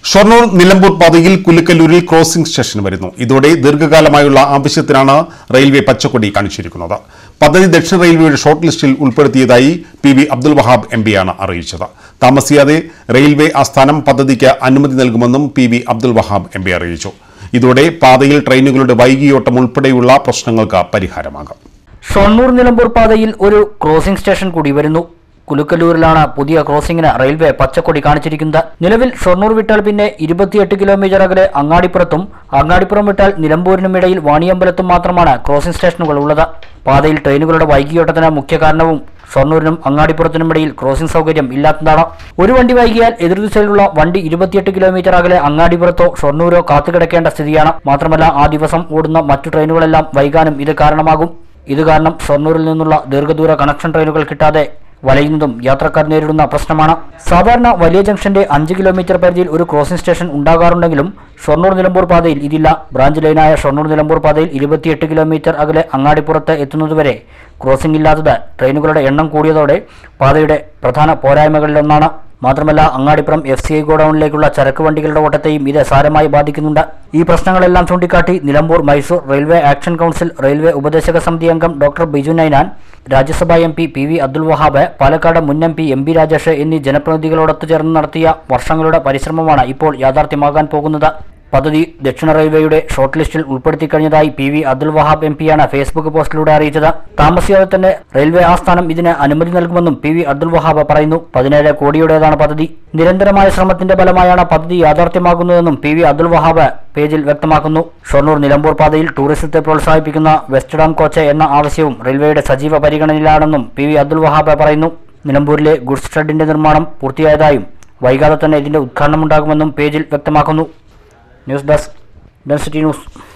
ഷൊർണൂർ നിലമ്പൂർ പാതയിൽ കുലുക്കല്ലൂരിൽ crossing station വരുന്നു ഇതോടെ ദീർഘകാലമായുള്ള ആവശ്യത്തിനാണ് റെയിൽവേ പച്ചക്കൊടി കാണിച്ചിരിക്കുന്നത് പദ്ധതി ദക്ഷിണ റെയിൽവേയുടെ ഷോർട്ട് ലിസ്റ്റിൽ ഉൾപ്പെടുത്തിയതായി P V Abdul Wahab M പിയാണ് അറിയിച്ചത് താമസിയാതെ റെയിൽവേ ആസ്ഥാനം പദ്ധതിക്ക് അനുമതി നൽകുമെന്നും P V Abdul Wahab M P അറിയിച്ചു ഇതോടെ പാതയിൽ ട്രെയിനുകളുടെ വൈകിയോട്ടം ഉൾപ്പെടെയുള്ള പ്രശ്നങ്ങൾക്ക് പരിഹാരമാകും ഷൊർണൂർ നിലമ്പൂർ പാതയിൽ ഒരു ക്രോസിംഗ് സ്റ്റേഷൻ കൂടി വരുന്നു കുലുക്കല്ലൂരിലാണ് പുതിയ ക്രോസിംഗിന് റെയിൽവേ പച്ചക്കൊടി കാണിച്ചിരിക്കുന്നത് നിലവിൽ ഷൊർണൂർ വിട്ടാൽ പിന്നെ ഇരുപത്തിയെട്ട് കിലോമീറ്റർ അകലെ അങ്ങാടിപ്പുറത്തും അങ്ങാടിപ്പുറം വിട്ടാൽ നിലമ്പൂരിനും ഇടയിൽ വാണിയമ്പലത്തും മാത്രമാണ് ക്രോസിംഗ് സ്റ്റേഷനുകൾ ഉള്ളത് പാതയിൽ ട്രെയിനുകളുടെ വൈകിയോട്ടത്തിന് മുഖ്യ കാരണവും ഷൊർണൂരിനും അങ്ങാടിപ്പുറത്തിനും ഇടയിൽ ക്രോസിംഗ് സൗകര്യം ഇല്ലാത്തതാണ് ഒരു വണ്ടി വൈകിയാൽ എതിർദിശയിലുള്ള വണ്ടി ഇരുപത്തിയെട്ട് കിലോമീറ്റർ അകലെ അങ്ങാടിപ്പുറത്തോ ഷൊർണൂരോ കാത്തുകിടക്കേണ്ട സ്ഥിതിയാണ് മാത്രമല്ല ആ ദിവസം ഓടുന്ന മറ്റു ട്രെയിനുകളെല്ലാം വൈകാനും ഇത് കാരണമാകും ഇത് കാരണം ഷൊർണൂരിൽ നിന്നുള്ള ദീർഘദൂര കണക്ഷൻ ട്രെയിനുകൾ കിട്ടാതെ വലയുന്നതും യാത്രക്കാർ നേരിടുന്ന പ്രശ്നമാണ് സാധാരണ വലിയ ജംഗ്ഷന്റെ അഞ്ച് കിലോമീറ്റർ പരിധിയിൽ ഒരു ക്രോസിംഗ് സ്റ്റേഷൻ ഉണ്ടാകാറുണ്ടെങ്കിലും ഷൊർണൂർ നിലമ്പൂർ പാതയിൽ ഇതില്ല ബ്രാഞ്ച് ലൈനായ ഷൊർണൂർ നിലമ്പൂർ പാതയിൽ ഇരുപത്തിയെട്ട് കിലോമീറ്റർ അകലെ അങ്ങാടിപ്പുറത്ത് എത്തുന്നതുവരെ ക്രോസിംഗ് ഇല്ലാത്തത് ട്രെയിനുകളുടെ എണ്ണം കൂടിയതോടെ പാതയുടെ പ്രധാന പോരായ്മകളിലൊന്നാണ് മാത്രമല്ല അങ്ങാടിപ്പുറം എഫ് സി ഐ ഗോഡൌണിലേക്കുള്ള ചരക്ക് വണ്ടികളുടെ ഓട്ടത്തെയും ഇത് സാരമായി ബാധിക്കുന്നുണ്ട് ഈ പ്രശ്നങ്ങളെല്ലാം ചൂണ്ടിക്കാട്ടി Nilambur Mysore railway action council railway ഉപദേശക സമിതി അംഗം doctor Biju Ninan Rajya Sabha M P P V Abdul Wahab Palakkad മുൻ M P M P Rajesh എന്നീ ജനപ്രതിനിധികളോടൊത്ത് ചേർന്ന് നടത്തിയ വർഷങ്ങളുടെ പരിശ്രമമാണ് ഇപ്പോൾ യാഥാർത്ഥ്യമാകാൻ പോകുന്നത് പദ്ധതി ദക്ഷിണ റെയിൽവേയുടെ ഷോർട്ട് ലിസ്റ്റിൽ ഉൾപ്പെടുത്തി കഴിഞ്ഞതായി P V Abdul Wahab M പിയാണ് ഫേസ്ബുക്ക് പോസ്റ്റിലൂടെ അറിയിച്ചത് താമസിയാതെ തന്നെ റെയിൽവേ ആസ്ഥാനം ഇതിന് അനുമതി നൽകുമെന്നും പി വി അബ്ദുൽ വഹാബ് പറയുന്നു പതിനേഴ് കോടിയുടേതാണ് പദ്ധതി നിരന്തരമായ ശ്രമത്തിന്റെ ഫലമായാണ് പദ്ധതി യാഥാർത്ഥ്യമാകുന്നതെന്നും പി വി അബ്ദുൽ വഹാബ് പേജിൽ വ്യക്തമാക്കുന്നു ഷൊർണൂർ നിലമ്പൂർ പാതയിൽ ടൂറിസത്തെ പ്രോത്സാഹിപ്പിക്കുന്ന വെസ്റ്റ് ഡാം കോച്ച് എന്ന ആവശ്യവും റെയിൽവേയുടെ സജീവ പരിഗണനയിലാണെന്നും പി വി അബ്ദുൽ വഹാബ് പറയുന്നു നിലമ്പൂരിലെ ഗുഡ്സ് ഷെഡിന്റെ നിർമ്മാണം പൂർത്തിയായതായും വൈകാതെ തന്നെ ഇതിന്റെ ഉദ്ഘാടനമുണ്ടാകുമെന്നും പേജിൽ വ്യക്തമാക്കുന്നു ന്യൂസ് ഡെസ്ക് ഡെൻസിറ്റി ന്യൂസ്